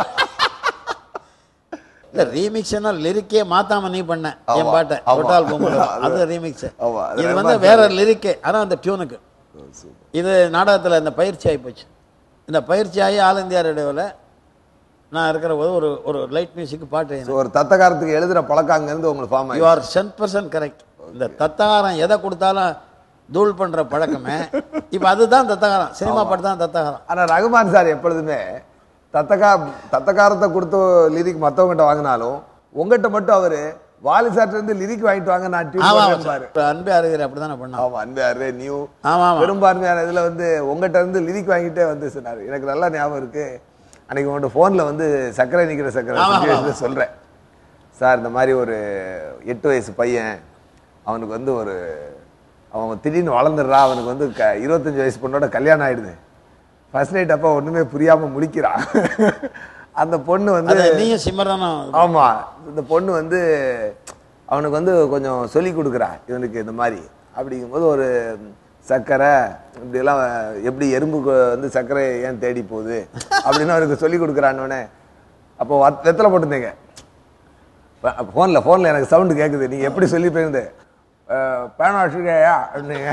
[SPEAKER 5] இல்ல ரீமிக்ஸ்னா லிரிக்கே மாத்தாம நீ பண்ண என்
[SPEAKER 9] ஆமா,
[SPEAKER 5] பாட்டை
[SPEAKER 9] ஆமா.
[SPEAKER 5] தொட்டால் பூமலை
[SPEAKER 9] அது-
[SPEAKER 5] அது ரீமிக்ஸ்
[SPEAKER 9] ஆமா, அது
[SPEAKER 5] இது
[SPEAKER 9] ரொம்ப
[SPEAKER 5] வந்து வேற லிரிக்கே ஆனா அந்த டியூனுக்கு இது நாடகத்துல இந்த பயிற்சி ஆகி போச்சு இந்த பயிற்சி ஆகி ஆல் இந்தியா ரேடியோவில் நான் இருக்கிற போது ஒரு ஒரு லைட் மியூசிக் பாட்டு
[SPEAKER 9] ஸோ ஒரு தத்தகாரத்துக்கு எழுதுற பழக்கம் அங்கேருந்து உங்களுக்கு ஃபார்ம்
[SPEAKER 5] யூ
[SPEAKER 9] ஆகி
[SPEAKER 5] ஆர் சென்ட் பர்சன்ட் கரெக்ட் இந்த தத்தகாரம் எதை கொடுத்தாலும் தூள் பண்ற பழக்கமே இப்போ அதுதான் தத்தகாரம் சினிமா பாட்டு தான் தத்தகாரம்
[SPEAKER 9] ஆனா ரகுமான் சார் எப்பொழுதுமே தத்தகா தத்தகாரத்தை கொடுத்து லிரிக் மற்றவங்ககிட்ட வாங்கினாலும் உங்ககிட்ட மட்டும் அவரு வாலி சார்ட்ட இருந்து லிரிக் வாங்கிட்டு வாங்க நான் tune
[SPEAKER 5] ஆமா
[SPEAKER 9] போடுறேன் பாரு.
[SPEAKER 5] ஆமா அன்பே அறிஞர் அப்படிதானே பண்ணான்
[SPEAKER 9] ஆமா அன்பாரு நியூ
[SPEAKER 5] ஆமா ஆமா
[SPEAKER 9] பெரும்பான்மையான இதுல வந்து உங்ககிட்ட இருந்து லிரிக் வாங்கிட்டே வந்து சொன்னாரு எனக்கு நல்லா ஞாபகம் இருக்கு அன்னைக்கு உங்கள்கிட்ட ஃபோனில் வந்து சக்கரை நிக்கிற சக்கரை
[SPEAKER 5] ஆமா, ஆமா.
[SPEAKER 9] situation சொல்றேன் சார் இந்த மாதிரி ஒரு எட்டு வயசு பையன் அவனுக்கு வந்து ஒரு அவன் திடீர்னு வளர்ந்துடுறா அவனுக்கு வந்து க இருபத்தஞ்சு வயசு பொண்ணோட கல்யாணம் ஆயிடுது ஃபர்ஸ்ட் நைட் அப்போ ஒண்ணுமே புரியாம முழிக்கிறான் அந்த பொண்ணு வந்து
[SPEAKER 5] அது நீயும் சிமரனும்
[SPEAKER 9] ஆமா இந்த பொண்ணு வந்து அவனுக்கு வந்து கொஞ்சம் சொல்லி கொடுக்குறா இவனுக்கு இந்த மாதிரி அப்படிங்கும்போது ஒரு சர்க்கரை இப்படியெல்லாம் எப்படி எறும்புக்கு வந்து சர்க்கரை ஏன் தேடி போகுது அப்படின்னு அவருக்கு சொல்லி கொடுக்குறான்னொடனே அப்போ வத்- வெத்தலை போட்டிருந்தீங்க ஃபோனில் ஃபோனில் எனக்கு சவுண்டு கேட்குது நீங்கள் எப்படி சொல்லி போயிருந்து பேனா வச்சுருக்கையா அப்படிங்க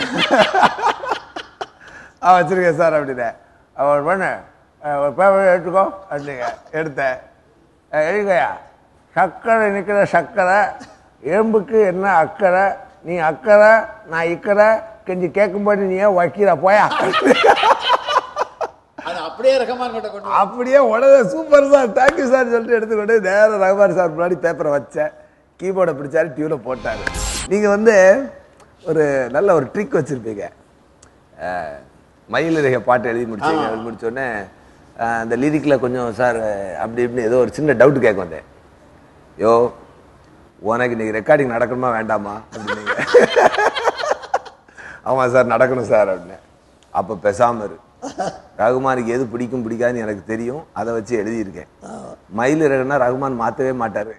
[SPEAKER 9] ஆ வச்சிருக்கேன் சார் அப்படின்னேன் அவன் பண்ண ஒரு பேப்பர் எடுத்துக்கோ அப்படிங்க எடுத்தேன் அஹ் எழுதுகையா சக்கரை நிற்கிற சக்கரை எறும்புக்கு என்ன அக்கறை நீ அக்கறை நான் இக்கறை கெஞ்சி கேட்கும்போது நீ ஏன் வைக்கிற போயா
[SPEAKER 5] அது அப்படியே ரகமான் கிட்ட கொண்டு வா.
[SPEAKER 9] அப்படியே உடனே சூப்பர் சார் தேங்க்யூ சார் சொல்லிட்டு எடுத்துக்கொண்டு நேரம் ரகுமான் சார் முன்னாடி பேப்பரை வச்சேன் கீபோர்டை பிடிச்சாரு டியூனை போட்டாரு நீங்கள் வந்து ஒரு நல்ல ஒரு ட்ரிக் வச்சுருப்பீங்க மயிலிறக பாட்டு எழுதி முடிச்சீங்க எழுதி முடிச்சோடனே அந்த லிரிக்கில் கொஞ்சம் சார் அப்படி இப்படின்னு ஏதோ ஒரு சின்ன டவுட் கேட்க வந்தேன் யோ உனக்கு இன்னைக்கு ரெக்கார்டிங் நடக்கணுமா வேண்டாமா அப்படின்னீங்க ஆமாம் சார் நடக்கணும் சார் அப்படின்னு அப்போ பேசாம இரு ரகுமானுக்கு எது பிடிக்கும் பிடிக்காதுன்னு எனக்கு தெரியும் அதை வச்சு எழுதியிருக்கேன் மயில் இறகுனா ரகுமான் மாற்றவே மாட்டாரு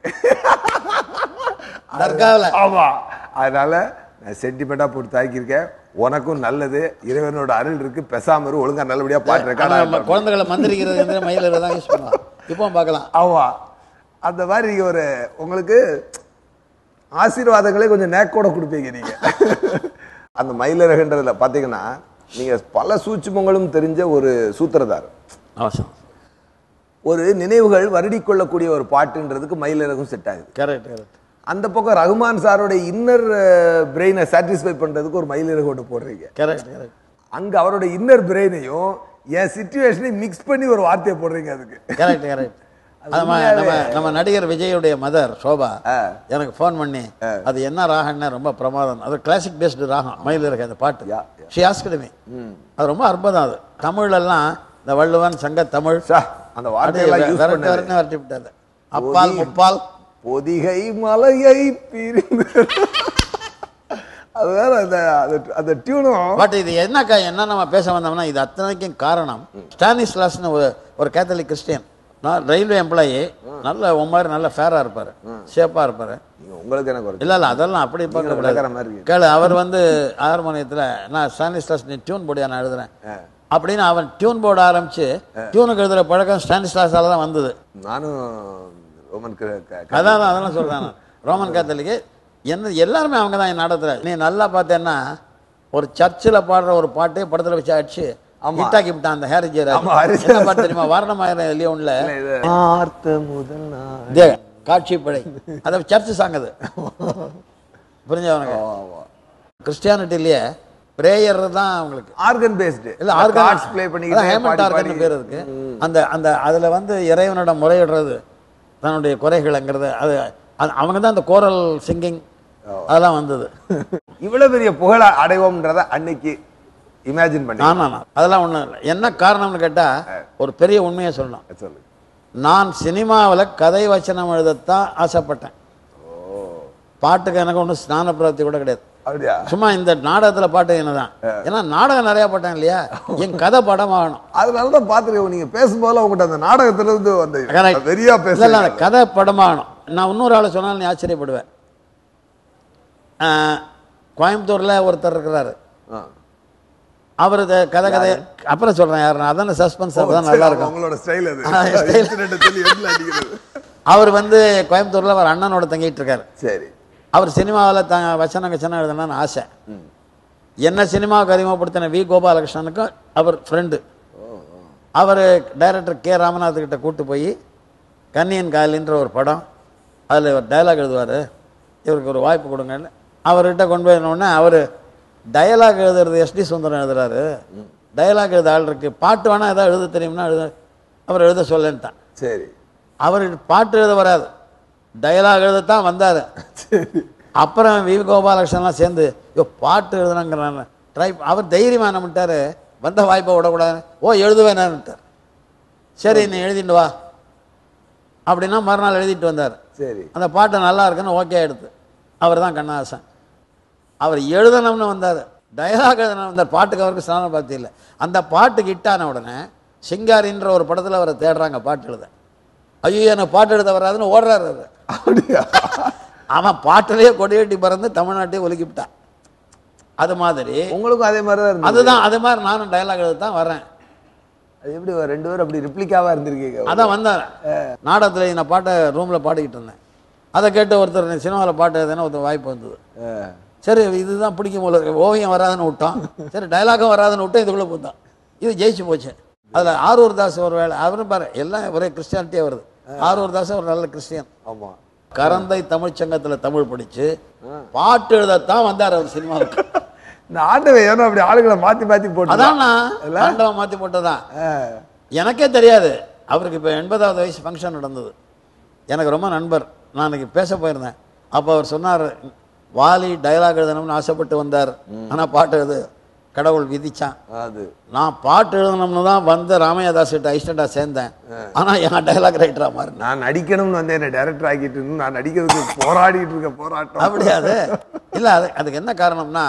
[SPEAKER 5] தர்காவில்
[SPEAKER 9] ஆமா அதனால நான் சென்டிமெண்ட்டாக போட்டு தாக்கியிருக்கேன் உனக்கும் நல்லது இறைவனோட அருள் இருக்கு பேசாம இரு ஒழுங்கா நல்லபடியா பாட்டு
[SPEAKER 5] ஆனா
[SPEAKER 9] ரெக்கார்ட்
[SPEAKER 5] நம்ம குழந்தைகளை மந்திரிக்கிறது வந்து மயிலில் தான் யூஸ் பண்ணுவான் இப்போ பார்க்கலாம்
[SPEAKER 9] ஆமா அந்த மாதிரி நீங்க ஒரு உங்களுக்கு ஆசீர்வாதங்களே கொஞ்சம் நேக்கோட கொடுப்பீங்க நீங்க அந்த மயிலரகன்றதுல பாத்தீங்கன்னா நீங்க பல சூட்சுமங்களும் தெரிஞ்ச ஒரு சூத்திரதார்
[SPEAKER 5] அவசியம்
[SPEAKER 9] ஒரு நினைவுகள் வருடி கொள்ளக்கூடிய ஒரு பாட்டுன்றதுக்கு மயிலரகம் செட் ஆகுது
[SPEAKER 5] கரெக்ட் கரெக்ட்
[SPEAKER 9] அந்த பக்கம் ரகுமான் சாரோட இன்னர் பிரெயினை சாட்டிஸ்ஃபை பண்றதுக்கு ஒரு மயிலரகம் ஒன்று போடுறீங்க
[SPEAKER 5] கரெக்ட் கரெக்ட்
[SPEAKER 9] அங்க அவரோட இன்னர் பிரெயினையும் என் சுச்சுவேஷனையும் மிக்ஸ் பண்ணி ஒரு வார்த்தையை போடுறீங்க அதுக்கு
[SPEAKER 5] கரெக்ட் கரெக்ட் நம்ம நம்ம நம்ம நடிகர் விஜயுடைய மதர் சோபா எனக்கு ஃபோன் பண்ணி அது என்ன ராகம்னா ரொம்ப பிரமாதம் அது கிளாசிக் பேஸ்டு ராகம் மயில் இருக்க அந்த பாட்டு
[SPEAKER 9] Yeah,
[SPEAKER 5] ஷி ஆஸ்கடமி அது ரொம்ப அற்புதம் அது தமிழ்லாம் இந்த வள்ளுவன் சங்க தமிழ்
[SPEAKER 9] சா, அந்த வார்த்தையெல்லாம்
[SPEAKER 5] அப்படியே
[SPEAKER 9] யூஸ்
[SPEAKER 5] விரட்டு
[SPEAKER 9] பண்ணது
[SPEAKER 5] விரட்டு விரட்டி விட்டாரு அப்பால் முப்பால்
[SPEAKER 9] பொதிகை மலையை பிரிந்து அது வேற அந்த அந்த- அந்த டியூனும்
[SPEAKER 5] பட் இது என்னக்கா என்ன நம்ம பேச வந்தோம்னா இது அத்தனைக்கும் காரணம் ஸ்டானிஸ்லாஸ்னு ஒரு ஒரு கேத்தலிக் கிறிஸ்டியன் நான் ரயில்வே எம்ப்ளாயி நல்ல உன் மாதிரி நல்ல ஃபேரா இருப்பாரு ஷேப்பா இருப்பாரு
[SPEAKER 9] நீங்க உங்களுக்கு எனக்கு ஒரு
[SPEAKER 5] இல்ல இல்ல அதெல்லாம் அப்படி பார்க்க
[SPEAKER 9] விளக்குற மாதிரி
[SPEAKER 5] கூடாது
[SPEAKER 9] இருக்கு.
[SPEAKER 5] கேளு அவர் வந்து ஹார்மோனியத்துல நான் ஸ்டானிஸ்லாஸ் நீ டியூன் போடியா நான் எழுதுறேன் அப்படின்னு அவன் டியூன் போட ஆரம்பிச்சு டியூனுக்கு எழுதுற பழக்கம் ஸ்டானிஸ்லாஸால தான் வந்தது
[SPEAKER 9] நானும் ரோமன் க- க- க-
[SPEAKER 5] அதான் அதான் அதெல்லாம் சொல்றேன் நான். ரோமன் கேத்தலிக்கு என்ன எல்லாருமே அவங்க தான் என் நாடகத்துல நீ நல்லா பார்த்தேன்னா ஒரு சர்ச்சில் பாடுற ஒரு பாட்டே படத்துல வச்சு அடிச்சு
[SPEAKER 9] ஆமா.
[SPEAKER 5] ஹிட்டாக்கி விட்டான் அந்த ஹாரி ஜெயராஜ்
[SPEAKER 9] ஆமா, ஹாரி
[SPEAKER 5] என்ன பாட்டு தெரியுமா வாரணமாயிரம் லியோன்ல
[SPEAKER 9] இல்ல, இது பார்த்த முதல் நாள்
[SPEAKER 5] இதே காட்சி படை அது சர்ச்சு சாங் அது புரிஞ்சவனுக்கு கிறிஸ்டியானிட்டிலேயே பிரேயர் தான் அவங்களுக்கு
[SPEAKER 9] ஆர்கன் பேஸ்டு
[SPEAKER 5] இல்ல ஆர்கன்
[SPEAKER 9] கார்ட்ஸ் ப்ளே பண்ணிக்கிட்டு
[SPEAKER 5] ஹேமண்ட்
[SPEAKER 9] பாடி
[SPEAKER 5] ஆர்கன்
[SPEAKER 9] பாடி
[SPEAKER 5] பேர் இருக்கு அந்த அந்த அதுல வந்து இறைவனிடம் முறையிடுறது தன்னுடைய குறைகள்ங்கிறது அது அது- அவங்க தான் அந்த கோரல் சிங்கிங் அதெல்லாம் வந்தது
[SPEAKER 9] இவ்வளவு பெரிய புகழ அடைவோம்ன்றத அன்னைக்கு இமேஜின் பண்ணி
[SPEAKER 5] ஆனா அதெல்லாம் ஒண்ணும் இல்லை என்ன காரணம்னு கேட்டா ஒரு பெரிய உண்மையை சொல்லணும்
[SPEAKER 9] சொல்லு
[SPEAKER 5] நான் சினிமாவில் கதை வச்சனம் எழுதத்தான் ஆசைப்பட்டேன் பாட்டுக்கு எனக்கு ஒன்றும் ஸ்நான பிராப்தி கூட கிடையாது
[SPEAKER 9] அப்படியா
[SPEAKER 5] சும்மா இந்த நாடகத்துல பாட்டு என்னதான் ஏன்னா நாடகம் நிறைய பாட்டேன் இல்லையா என் கதை படம் ஆகணும்
[SPEAKER 9] அதனால தான் பார்த்துருக்கேன் நீங்க பேசும்போது உங்கள்கிட்ட அந்த நாடகத்துல இருந்து அந்த
[SPEAKER 5] Correct.
[SPEAKER 9] வெறியா
[SPEAKER 5] இல்ல, இல்ல, அந்த
[SPEAKER 9] பேச
[SPEAKER 5] கதை படமாகணும் நான் இன்னொரு ஆளை சொன்னாலும் நீ ஆச்சரியப்படுவேன் ஆஹ், கோயம்புத்தூர்ல ஒருத்தர் இருக்கிறாரு அவர் கதை கதை அப்புறம் சொல்றேன் யாரு அதான சஸ்பென்ஸ் தான் நல்லா இருக்கும்
[SPEAKER 9] உங்களோட ஸ்டைல் அது
[SPEAKER 5] ஆ, என் style.
[SPEAKER 9] Incident அ சொல்லி எதுல அடிக்கிறது
[SPEAKER 5] அவர் வந்து கோயம்புத்தூர்ல அவர் அண்ணனோட தங்கிட்டு இருக்காரு
[SPEAKER 9] சரி
[SPEAKER 5] அவர் சினிமாவில் த வச்சனம் கச்சனம் எழுதணும்னு ஆசை என்ன சினிமாவுக்கு அறிமுகப்படுத்தின வி கோபாலகிருஷ்ணனுக்கும் அவர் ஃப்ரெண்டு அவர் டைரக்டர் கே ராமநாத் கிட்ட கூட்டு போய் கன்னியன் காலின்ற ஒரு படம் அதில் ஒரு டயலாக் எழுதுவார் இவருக்கு ஒரு வாய்ப்பு கொடுங்கன்னு அவர்கிட்ட கொண்டு போய் உடனே அவர் டயலாக் எழுதுறது எஸ்டி சுந்தரம் எழுதுறாரு டயலாக் எழுத ஆள் இருக்கு பாட்டு வேணா ஏதாவது எழுத தெரியும்னா எழுத அவர் எழுத சொல்லேன்ட்டான்
[SPEAKER 9] சரி
[SPEAKER 5] அவர் பாட்டு எழுத வராது டயலாக் எழுதத்தான் வந்தார் அப்புறம் வி கோபாலகிருஷ்ணன்லாம் சேர்ந்து ஐயோ பாட்டு எழுதுனாங்கிறாங்க ட்ரை அவர் தைரியமாக என்ன பண்ணிட்டாரு வந்த வாய்ப்பை விடக்கூடாது ஓ எழுதுவேனான்ட்டார் சரி நீ எழுதிட்டு வா அப்படின்னா மறுநாள் எழுதிட்டு வந்தார்
[SPEAKER 9] சரி
[SPEAKER 5] அந்த பாட்டு நல்லா இருக்குன்னு ஓகே எடுத்து அவர் தான் கண்ணாசன் அவர் எழுதணும்னு வந்தார் டயலாக் எழுதணும் வந்தார் பாட்டுக்கு அவருக்கு ஸ்நானம் பார்த்து இல்லை அந்த பாட்டுக்கு ஹிட்டான உடனே சிங்காரின்ற ஒரு படத்தில் அவரை தேடுறாங்க பாட்டு எழுத ஐயோ எனக்கு பாட்டு எழுத வராதுன்னு ஓடுறாரு அவரு.
[SPEAKER 9] அப்படியா
[SPEAKER 5] அவன் பாட்டிலேயே கொடியேட்டி பறந்து தமிழ்நாட்டையே ஒலுக்கிவிட்டான் அது மாதிரி
[SPEAKER 9] உங்களுக்கும் அதே மாதிரி தான் இருந்தது
[SPEAKER 5] அதுதான் அது மாதிரி நானும் டயலாக் எழுத தான் வரேன்
[SPEAKER 9] அது எப்படி ஒரு ரெண்டு பேரும் அப்படி ரிப்ளிகாவா இருந்திருக்கீங்க
[SPEAKER 5] அதான் வந்தார் நாடகத்தில் நான் பாட்டை ரூமில் பாடிக்கிட்டு இருந்தேன் அதை கேட்டு ஒருத்தர் நீ சினிமாவில் பாட்டு எழுதுனா ஒருத்தர் வாய்ப்பு வந்தது
[SPEAKER 9] ஆ.
[SPEAKER 5] சரி இதுதான் பிடிக்கும் போல இருக்கு ஓவியம் வராதுன்னு விட்டோம் சரி டயலாகும் வராதுன்னு விட்டோம் இதுக்குள்ளே போத்தான் இது ஜெயிச்சு போச்சு அதில் ஆரூர் தாஸ் ஒரு வேலை அவரும் பாரு எல்லாம் ஒரே கிறிஸ்டியானிட்டியே வருது ஆரூர் தாஸ் ஒரு நல்ல கிறிஸ்டியன்
[SPEAKER 9] ஆமா
[SPEAKER 5] கரந்தை தமிழ்ச் சங்கத்துல தமிழ் படிச்சு பாட்டு எழுதத்தான் வந்தார் அவர் சினிமாவுக்கு
[SPEAKER 9] இந்த ஆண்டவை ஏன்னா அப்படி ஆளுகளை மாத்தி மாத்தி போட்டு
[SPEAKER 5] அதான் நான் ஆண்டவன் மாத்தி போட்டதான் எனக்கே தெரியாது அவருக்கு இப்போ எண்பதாவது வயசு ஃபங்க்ஷன் நடந்தது எனக்கு ரொம்ப நண்பர் நான் அன்னைக்கு பேச போயிருந்தேன் அப்போ அவர் சொன்னார் வாலி டயலாக் எழுதணும்னு ஆசைப்பட்டு வந்தார் ஆனா பாட்டு எழுது கடவுள் விதிச்சான்
[SPEAKER 9] அது
[SPEAKER 5] நான் பாட்டு எழுதணும்னு தான் வந்து ராமையாதாஸ் கிட்ட ஐஸ்டண்டா சேர்ந்தேன் ஆனா என் டயலாக் ரைட்டரா மாறினேன்
[SPEAKER 9] நான் நடிக்கணும்னு வந்து என்ன டைரக்டர் ஆக்கிட்டு இருந்து நான் நடிக்கிறதுக்கு போராடிட்டு இருக்க போராட்டம்
[SPEAKER 5] அப்படியா அது இல்ல அது அதுக்கு என்ன காரணம்னா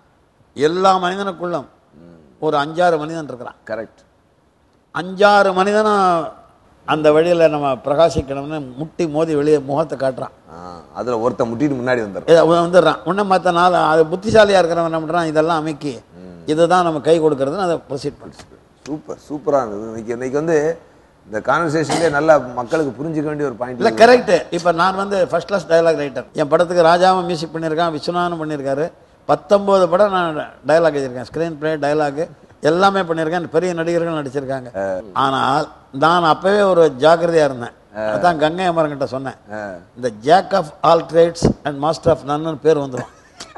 [SPEAKER 5] எல்லா மனிதனுக்குள்ளும் ஒரு அஞ்சாறு மனிதன் இருக்கிறான்
[SPEAKER 9] கரெக்ட்
[SPEAKER 5] அஞ்சாறு மனிதனும் அந்த வழியில நம்ம பிரகாசிக்கணும்னு முட்டி மோதி வெளியே முகத்தை காட்டுறான்
[SPEAKER 9] அதுல ஒருத்த முட்டிட்டு முன்னாடி வந்துடுறான்
[SPEAKER 5] இதை அவன் வந்துடுறான் உன்ன மற்ற நாள் அது புத்திசாலியா இருக்கிறவன் என்ன பண்றான் இதெல்லாம் அமைக்கி இதுதான் நம்ம கை கொடுக்கறதுன்னு அதை ப்ரொசீட் பண்ணுறேன்
[SPEAKER 9] சூப்பர் சூப்பரா இருந்தது இன்னைக்கு இன்னைக்கு வந்து இந்த கான்வர்சேஷன்லேயே நல்லா மக்களுக்கு புரிஞ்சுக்க வேண்டிய ஒரு பாயிண்ட்
[SPEAKER 5] இல்லை கரெக்ட் இப்போ நான் வந்து ஃபர்ஸ்ட் கிளாஸ் டயலாக் ரைட்டர் என் படத்துக்கு ராஜாவும் மியூசிக் பண்ணியிருக்கான் விஸ்வநாதனும் பண்ணியிருக்காரு பத்தொம்போது படம் நான் டயலாக் எழுதியிருக்கேன் ஸ்க்ரீன் பிளே டயலாக் எல்லாமே பண்ணியிருக்கேன் பெரிய நடிகர்கள் நடிச்சிருக்காங்க ஆனால் நான் அப்பவே ஒரு ஜாக்கிரதையா இருந்தேன் அதான் கங்கை அமரங்கிட்ட சொன்னேன் இந்த jack of all trades and master of நன்னு பேர் வந்துடும்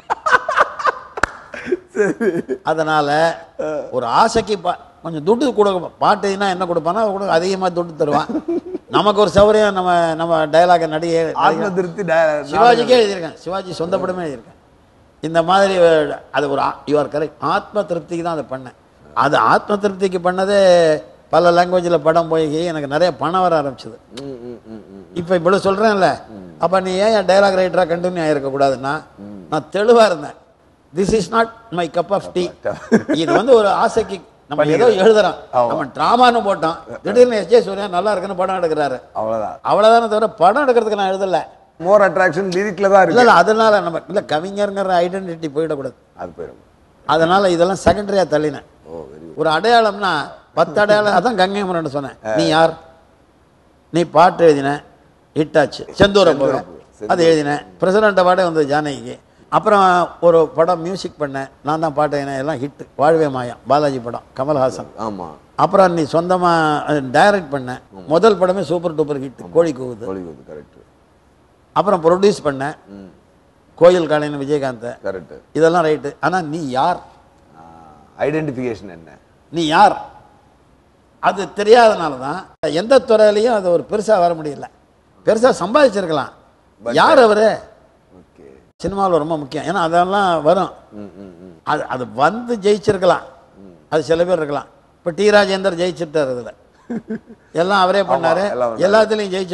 [SPEAKER 5] அதனால ஒரு ஆசைக்கு பா- கொஞ்சம் துட்டு கொடுக்க பாட்டுனா என்ன கொடுப்பானா அவன் கூட அதிகமா துட்டு தருவான் நமக்கு ஒரு சௌகரியம் நம்ம நம்ம டயலாக நடிகை
[SPEAKER 9] ஆத்ம திருப்தி டய-
[SPEAKER 5] சிவாஜிக்கே எழுதியிருக்கேன் சிவாஜி சொந்த படமே எழுதியிருக்கேன் இந்த மாதிரி அஹ், அது ஒரு யூஆர் கரெக்ட் ஆத்ம திருப்திக்கு தான் அதை பண்ணேன் அது ஆத்ம திருப்திக்கு பண்ணதே பல லாங்குவேஜில் படம் போய் எனக்கு நிறைய பணம் வர ஆரம்பிச்சது
[SPEAKER 9] ம், ம், ம், ம்.
[SPEAKER 5] இப்போ இவ்வளோ சொல்கிறேன்ல அப்போ நீ ஏன் என் டைலாக் ரைட்டராக கண்டினியூ ஆகிருக்கக்கூடாதுன்னா நான் தெளிவாக இருந்தேன் this is not my cup of tea இது வந்து ஒரு ஆசைக்கு நம்ம ஏதோ எழுதுறோம் நம்ம ட்ராமான்னு போட்டோம் திடீர்னு எஸ் ஜே சூர்யா நல்லா இருக்குன்னு படம் எடுக்கிறாரு
[SPEAKER 9] அவ்வளவுதான்
[SPEAKER 5] அவ்வளோதானே தவிர படம் எடுக்கிறதுக்கு நான் எழுதலை
[SPEAKER 9] மோர் அட்ராக்ஷன் லிரிக்ல தான்
[SPEAKER 5] இல்லை
[SPEAKER 9] இருக்கு
[SPEAKER 5] இல்லை அதனால நம்ம இல்லை கவிஞருங்கிற ஐடென்டிட்டி போயிடக்கூடாது
[SPEAKER 9] அது போயிடும்
[SPEAKER 5] அதனால இதெல்லாம் செகண்டரியாக தள்ளினேன்
[SPEAKER 9] ஓ வெரி
[SPEAKER 5] ஒரு அடையாளம்னா பத்து அடையாளம் அதான் கங்கை முரண்டு சொன்னேன் நீ யார் நீ பாட்டு எழுதின ஹிட்டாச்சு செந்தூரம் போகிறேன் அது எழுதினேன் பிரசிடண்ட் அவார்டே வந்தது ஜானகிக்கு அப்புறம் ஒரு படம் மியூசிக் பண்ணேன் நான் தான் பாட்டு எழுதினேன் எல்லாம் ஹிட் வாழ்வே மாயம் பாலாஜி படம் கமல்ஹாசன்
[SPEAKER 9] ஆமா
[SPEAKER 5] அப்புறம் நீ சொந்தமாக டைரக்ட் பண்ணேன் முதல் படமே super duper hit Kozhi Koovuthu
[SPEAKER 9] Hollywood correct
[SPEAKER 5] அப்புறம் ப்ரொடியூஸ் பண்ணேன் கோயில் காலைன்னு விஜயகாந்த்
[SPEAKER 9] கரெக்ட்
[SPEAKER 5] இதெல்லாம் ரைட்டு ஆனால் நீ யார்
[SPEAKER 9] ஐடென்டிஃபிகேஷன் என்ன
[SPEAKER 5] நீ யார் அது தெரியாதனால தான் எந்த துறையிலையும் அது ஒரு பெருசா வர முடியல பெருசா சம்பாதிச்சிருக்கலாம் யார் அவரு
[SPEAKER 9] ஓகே
[SPEAKER 5] சினிமாவில் ரொம்ப முக்கியம் ஏன்னா அதெல்லாம் வரும்
[SPEAKER 9] ம் ம் ம்
[SPEAKER 5] அது அது வந்து ஜெயிச்சிருக்கலாம் அது சில பேர் இருக்கலாம் இப்போ டி ராஜேந்தர் ஜெயிச்சிட்டார் இதுல எல்லாம் அவரே பண்ணாரு
[SPEAKER 9] எல்லாம் வந்தாரு.
[SPEAKER 5] எல்லாத்துலேயும் ஜெயிச்சிட்டாரு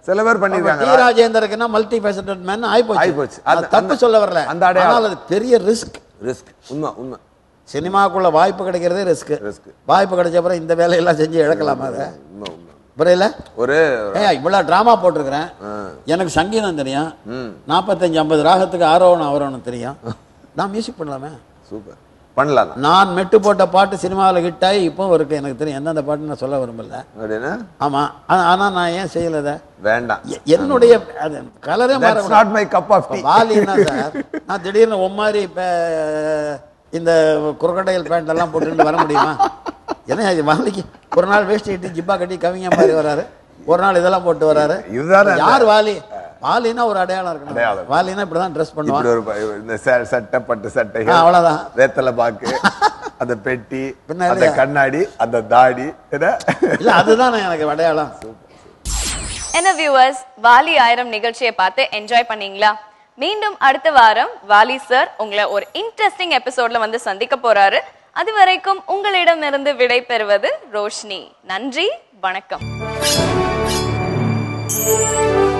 [SPEAKER 9] சில பேர்
[SPEAKER 5] டி
[SPEAKER 9] பண்ணிருக்காங்க
[SPEAKER 5] ராஜேந்தருக்குன்னா மல்டி ஃபேசட்டட் மேன் ஆயிப்போச்சு
[SPEAKER 9] ஆயிப்போச்சு.
[SPEAKER 5] அது
[SPEAKER 9] அந்த-
[SPEAKER 5] தப்பு சொல்ல வரல
[SPEAKER 9] அந்த அடையாளம்.
[SPEAKER 5] ஆனால் அது பெரிய ரிஸ்க்
[SPEAKER 9] ரிஸ்க் உண்மை உண்மை
[SPEAKER 5] சினிமாக்குள்ள வாய்ப்பு கிடைக்கிறதே ரிஸ்க்
[SPEAKER 9] Risk.
[SPEAKER 5] வாய்ப்பு கிடைச்ச அப்புறம் இந்த வேலையெல்லாம் செஞ்சு இழக்கலாமா அதை
[SPEAKER 9] உண்மை உண்மை
[SPEAKER 5] புரியல
[SPEAKER 9] ஒரு
[SPEAKER 5] ஏ இவ்வளவு டிராமா போட்டிருக்கிறேன் எனக்கு சங்கீதம் தெரியும் நாற்பத்தஞ்சு ஐம்பது ராகத்துக்கு ஆரோகணம் அவரோகணம் தெரியும் நான் மியூசிக் பண்ணலாமே
[SPEAKER 9] சூப்பர் பண்ணலாம்
[SPEAKER 5] நான் மெட்டு போட்ட பாட்டு சினிமாவில் ஹிட் ஆகி இப்போ இருக்கு எனக்கு தெரியும் எந்தெந்த பாட்டு நான் சொல்ல விரும்பல
[SPEAKER 9] அப்படின்னா
[SPEAKER 5] ஆமா ஆனா- ஆனா நான் ஏன் செய்யல அதை
[SPEAKER 9] வேண்டாம்
[SPEAKER 5] எ- என்னுடைய அது கலரே
[SPEAKER 9] That's not my cup of tea.
[SPEAKER 5] வாலின்னா சார் நான் திடீர்னு ஒம்மாரி இப்போ இந்த குரக்கடையில் பேண்ட் எல்லாம் போட்டுட்டு வர முடியுமா ஏன்னா இது வாலிக்கு ஒரு நாள் வேஷ்டி கட்டி ஜிப்பா கட்டி கவிங்க மாதிரி வராரு ஒரு நாள் இதெல்லாம் போட்டு வராரு
[SPEAKER 9] இதுதானே அந்த-
[SPEAKER 5] யார் வாலி வாலினா ஒரு அடையாளம் இருக்கணும்
[SPEAKER 9] அடையாளம்.
[SPEAKER 5] வாலினா இப்படிதான் ட்ரெஸ்
[SPEAKER 9] இப்படி
[SPEAKER 5] பண்ணுவான்
[SPEAKER 9] ஒரு ப- இந்த ச- சட்டை பட்டு சட்டை
[SPEAKER 5] ஆ, அவ்வளவுதான்.
[SPEAKER 9] வேத்தலை பாக்கு அந்த பெட்டி
[SPEAKER 5] பின்ன
[SPEAKER 9] அந்த
[SPEAKER 5] இல்லையா?
[SPEAKER 9] கண்ணாடி அந்த தாடி என்ன
[SPEAKER 5] இல்ல அதுதான் எனக்கு அடையாளம்
[SPEAKER 1] என்ன வியூவர்ஸ் வாலி ஆயிரம் நிகழ்ச்சியை பார்த்து என்ஜாய் பண்ணீங்களா மீண்டும் அடுத்த வாரம் வாலி சார் உங்களை ஒரு இன்ட்ரெஸ்டிங் எபிசோட்ல வந்து சந்திக்க போறாரு அது வரைக்கும் உங்களிடமிருந்து விடை பெறுவது ரோஷினி நன்றி வணக்கம்